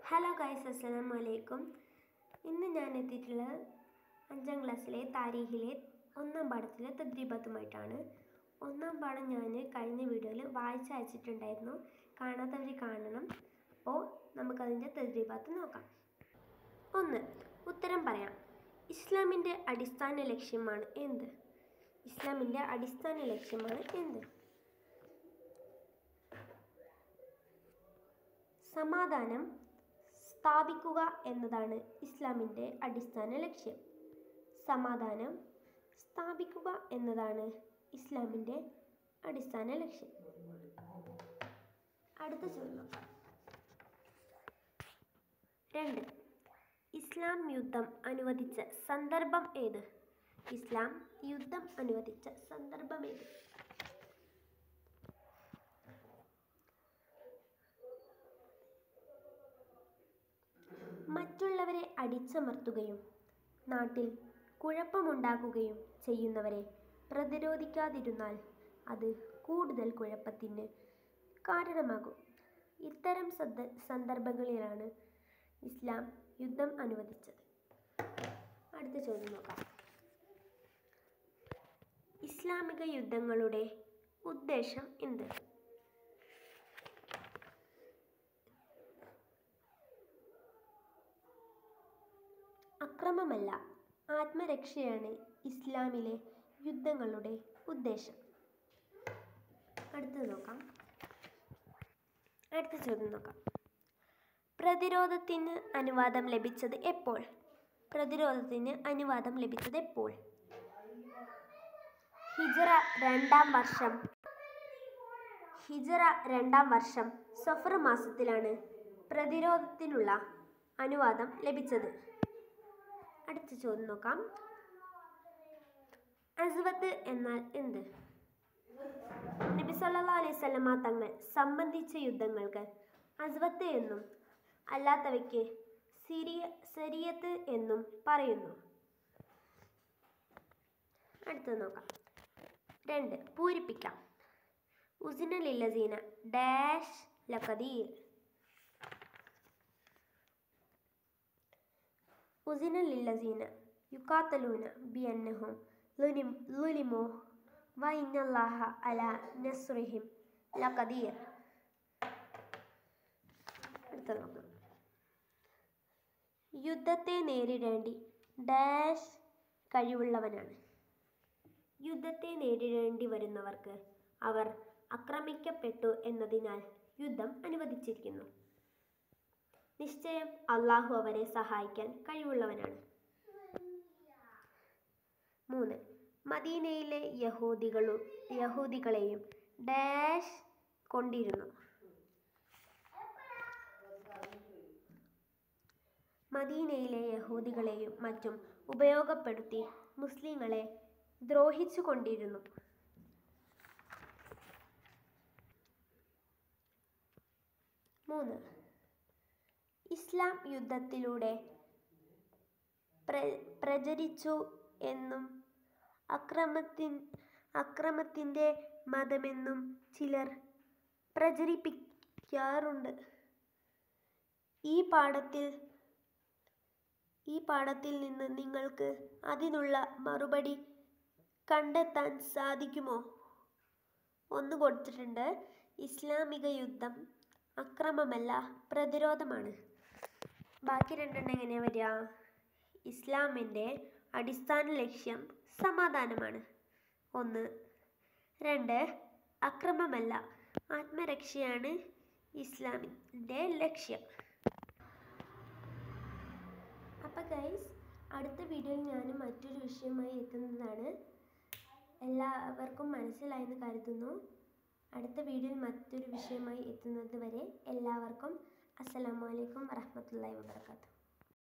hello guys അസ്സലാമു അലൈക്കും ഇന്ന് ഞാൻ എത്തിയിട്ടുള്ളത് അഞ്ചാം ക്ലാസ്സിലെ താരീഖിലെ ഒന്നാം പാഠത്തിലെ തദ്രീബത്തുമായിട്ടാണ് ഒന്നാം പാഠം ഞാൻ കഴിഞ്ഞ വീഡിയോയിൽ വായിച്ച് അയച്ചിട്ടുണ്ടായിരുന്നു കാണാത്തവർ കാണണം അപ്പോൾ നമുക്കതിൻ്റെ തദ്രീബത്ത് നോക്കാം ഒന്ന് ഉത്തരം പറയാം ഇസ്ലാമിൻ്റെ അടിസ്ഥാന ലക്ഷ്യമാണ് എന്ത് ഇസ്ലാമിൻ്റെ അടിസ്ഥാന ലക്ഷ്യമാണ് എന്ത് സമാധാനം സ്ഥാപിക്കുക എന്നതാണ് ഇസ്ലാമിൻ്റെ അടിസ്ഥാന ലക്ഷ്യം സമാധാനം സ്ഥാപിക്കുക എന്നതാണ് ഇസ്ലാമിൻ്റെ അടിസ്ഥാന ലക്ഷ്യം അടുത്ത ചോദ്യം നോക്കാം രണ്ട് ഇസ്ലാം യുദ്ധം അനുവദിച്ച സന്ദർഭം ഏത് ഇസ്ലാം യുദ്ധം അനുവദിച്ച സന്ദർഭം ഏത് മറ്റുള്ളവരെ അടിച്ചമർത്തുകയും നാട്ടിൽ കുഴപ്പമുണ്ടാക്കുകയും ചെയ്യുന്നവരെ പ്രതിരോധിക്കാതിരുന്നാൽ അത് കൂടുതൽ കുഴപ്പത്തിന് കാരണമാകും ഇത്തരം സന്ദ സന്ദർഭങ്ങളിലാണ് ഇസ്ലാം യുദ്ധം അനുവദിച്ചത് അടുത്ത ചോദ്യം നോക്കാം ഇസ്ലാമിക യുദ്ധങ്ങളുടെ ഉദ്ദേശം എന്ത് അക്രമമല്ല ആത്മരക്ഷയാണ് ഇസ്ലാമിലെ യുദ്ധങ്ങളുടെ ഉദ്ദേശം അടുത്തത് നോക്കാം അടുത്ത ചോദ്യം നോക്കാം പ്രതിരോധത്തിന് അനുവാദം ലഭിച്ചത് എപ്പോൾ പ്രതിരോധത്തിന് അനുവാദം ലഭിച്ചത് എപ്പോൾ ഹിജറ രണ്ടാം വർഷം ഹിജറ രണ്ടാം വർഷം സഫർ മാസത്തിലാണ് പ്രതിരോധത്തിനുള്ള അനുവാദം ലഭിച്ചത് അടുത്ത ചോദ്യം നോക്കാം അസ്വത്ത് എന്നാൽ എന്ത് നബി സല്ലല്ലാഹു അലൈഹി വസല്ലമ തങ്ങൾ സംബന്ധിച്ച യുദ്ധങ്ങൾക്ക് അസ്വത്ത് എന്നും അല്ലാത്തവയ്ക്ക് സിരിയ സരിയത്ത് എന്നും പറയുന്നു അടുത്തത് നോക്കാം രണ്ട് പൂരിപ്പിക്കാം ഉസിന ലില്ലസീന ഡാഷ് ലഖദീർ ഉസിന ലില്ലസീന യുക്കാത്തലൂന ബിയന്നഹും ലുലിം ലുലിമോ വൈനല്ലാഹ അല നസ്രിഹിം ലഖദീർ അടുത്ത നോക്കാം യുദ്ധത്തെ നേരിടേണ്ടി ഡാഷ് കഴിവുള്ളവനാണ് യുദ്ധത്തെ നേരിടേണ്ടി വരുന്നവർക്ക് അവർ ആക്രമിക്കപ്പെട്ടു എന്നതിനാൽ യുദ്ധം അനുവദിച്ചിരിക്കുന്നു നിശ്ചയം അള്ളാഹു അവരെ സഹായിക്കാൻ കഴിവുള്ളവനാണ് മൂന്ന് മദീനയിലെ യഹൂദികളും യഹൂദികളെയും ഡാഷ് കൊണ്ടിരുന്നു മദീനയിലെ യഹൂദികളെയും മറ്റും ഉപയോഗപ്പെടുത്തി മുസ്ലിങ്ങളെ ദ്രോഹിച്ചു കൊണ്ടിരുന്നു മൂന്ന് ഇസ്ലാം യുദ്ധത്തിലൂടെ പ്ര പ്രചരിച്ചു എന്നും അക്രമത്തിൻ അക്രമത്തിൻ്റെ മതമെന്നും ചിലർ പ്രചരിപ്പിക്കാറുണ്ട് ഈ പാഠത്തിൽ ഈ പാഠത്തിൽ നിന്ന് നിങ്ങൾക്ക് അതിനുള്ള മറുപടി കണ്ടെത്താൻ സാധിക്കുമോ ഒന്ന് കൊടുത്തിട്ടുണ്ട് ഇസ്ലാമിക യുദ്ധം അക്രമമല്ല പ്രതിരോധമാണ് ബാക്കി രണ്ടെണ്ണം എങ്ങനെയാ വരിക ഇസ്ലാമിൻ്റെ അടിസ്ഥാന ലക്ഷ്യം സമാധാനമാണ് ഒന്ന് രണ്ട് അക്രമമല്ല ആത്മരക്ഷയാണ് ഇസ്ലാമിൻ്റെ ലക്ഷ്യം അപ്പോൾ ഗൈസ് അടുത്ത വീഡിയോയിൽ ഞാൻ മറ്റൊരു വിഷയമായി എത്തുന്നതാണ് എല്ലാവർക്കും മനസ്സിലായെന്ന് കരുതുന്നു അടുത്ത വീഡിയോയിൽ മറ്റൊരു വിഷയമായി എത്തുന്നത് വരെ എല്ലാവർക്കും അസ്സലാമു അലൈക്കും വറഹ്മത്തുള്ളാഹി വബർക്കാത്തു